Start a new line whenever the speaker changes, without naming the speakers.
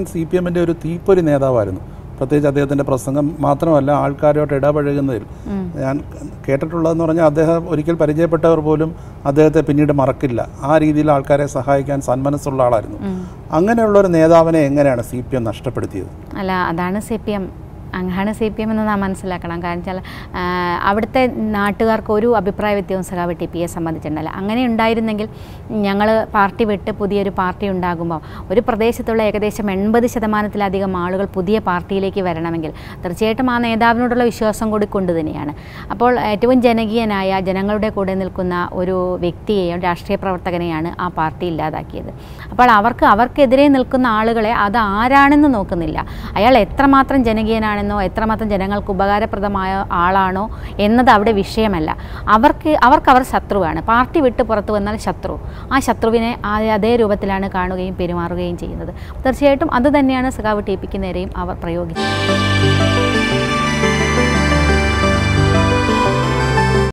C P എമ്മിൻ്റെ ഒരു തീപ്പൊരി നേതാവായിരുന്നു പ്രത്യേകിച്ച് അദ്ദേഹത്തിൻ്റെ പ്രസംഗം മാത്രമല്ല ആൾക്കാരോട്ട് ഇടപഴകുന്നതിൽ ഞാൻ കേട്ടിട്ടുള്ളതെന്ന് പറഞ്ഞാൽ അദ്ദേഹം ഒരിക്കൽ പരിചയപ്പെട്ടവർ പോലും അദ്ദേഹത്തെ പിന്നീട് മറക്കില്ല ആ രീതിയിൽ ആൾക്കാരെ സഹായിക്കാൻ സന്മനസ്സുള്ള ആളായിരുന്നു അങ്ങനെയുള്ള ഒരു നേതാവിനെ എങ്ങനെയാണ് സി പി എം നഷ്ടപ്പെടുത്തിയത്
അല്ല അതാണ് സി പി എം അങ്ങാണ് സി പി എം എന്ന് നാം മനസ്സിലാക്കണം കാരണം വെച്ചാൽ ആ, അവിടുത്തെ നാട്ടുകാർക്ക് ഒരു അഭിപ്രായ വ്യത്യാസവും സഖാവ് ടി പിയെ സംബന്ധിച്ചിട്ടുണ്ടല്ല അങ്ങനെ ഉണ്ടായിരുന്നെങ്കിൽ ഞങ്ങൾ പാർട്ടി വിട്ട് പുതിയൊരു പാർട്ടി ഉണ്ടാകുമ്പോൾ ഒരു പ്രദേശത്തുള്ള ഏകദേശം എൺപത് ശതമാനത്തിലധികം ആളുകൾ പുതിയ പാർട്ടിയിലേക്ക് വരണമെങ്കിൽ തീർച്ചയായിട്ടും ആ നേതാവിനോടുള്ള വിശ്വാസം കൂടി കൊണ്ട് തന്നെയാണ് അപ്പോൾ ഏറ്റവും ജനകീയനായ ജനങ്ങളുടെ കൂടെ നിൽക്കുന്ന ഒരു വ്യക്തിയെയും രാഷ്ട്രീയ പ്രവർത്തകനെയാണ് ആ പാർട്ടി ഇല്ലാതാക്കിയത് അപ്പോൾ അവർക്ക് അവർക്കെതിരെ നിൽക്കുന്ന ആളുകളെ അത് ആരാണെന്ന് നോക്കുന്നില്ല അയാൾ എത്രമാത്രം ജനകീയനാണെന്നോ എത്രമാത്രം ജനങ്ങൾക്ക് ഉപകാരപ്രദമായ ആളാണോ എന്നത് അവിടെ വിഷയമല്ല അവർക്ക് അവർക്ക് അവർ ശത്രുവാണ് പാർട്ടി വിട്ട് പുറത്തു വന്നാൽ ശത്രു ആ ശത്രുവിനെ ആ- അതേ രൂപത്തിലാണ് കാണുകയും പെരുമാറുകയും ചെയ്യുന്നത് തീർച്ചയായിട്ടും അത് തന്നെയാണ് സഖാവ് ടി പിക്ക് നേരെയും അവർ പ്രയോഗിച്ചത്